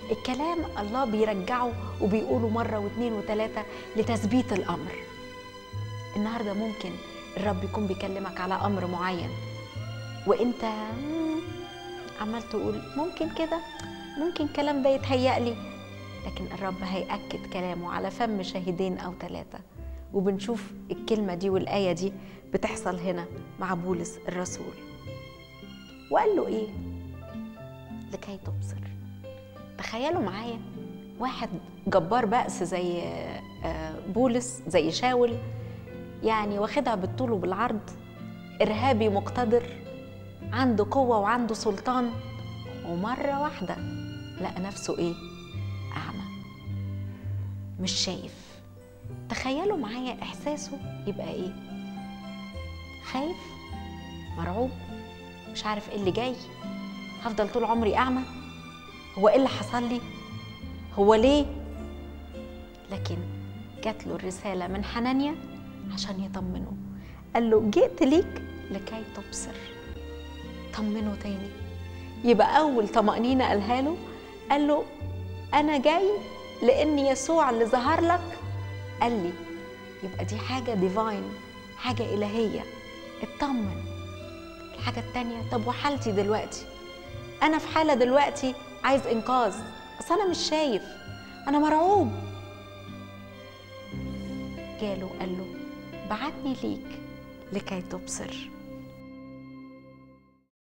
الكلام الله بيرجعه وبيقوله مرة واثنين وثلاثة لتثبيت الأمر النهاردة ممكن الرب يكون بيكلمك على أمر معين وانت مم، عمال تقول ممكن كده ممكن الكلام ده يتهيأ لي لكن الرب هيأكد كلامه على فم شاهدين أو ثلاثة وبنشوف الكلمة دي والآية دي بتحصل هنا مع بولس الرسول وقال له إيه لكي تبصر تخيلوا معايا واحد جبار بأس زي آه، بولس زي شاول يعني واخدها بالطول وبالعرض إرهابي مقتدر عنده قوة وعنده سلطان ومرة واحدة لقى نفسه إيه؟ أعمى مش شايف تخيلوا معايا إحساسه يبقى إيه؟ خايف مرعوب مش عارف إيه اللي جاي هفضل طول عمري أعمى هو إيه اللي حصل لي؟ هو ليه؟ لكن جات له الرسالة من حنانيا عشان يطمنه قال له جئت ليك لكي تبصر طمنه تاني يبقى أول طمأنينة قالها له قال له أنا جاي لأن يسوع اللي ظهر لك قال لي يبقى دي حاجة ديفاين حاجة إلهية اطمن الحاجة التانية طب وحالتي دلوقتي أنا في حالة دلوقتي عايز إنقاذ بس أنا مش شايف أنا مرعوب جاله قال له بعتني ليك لكي تبصر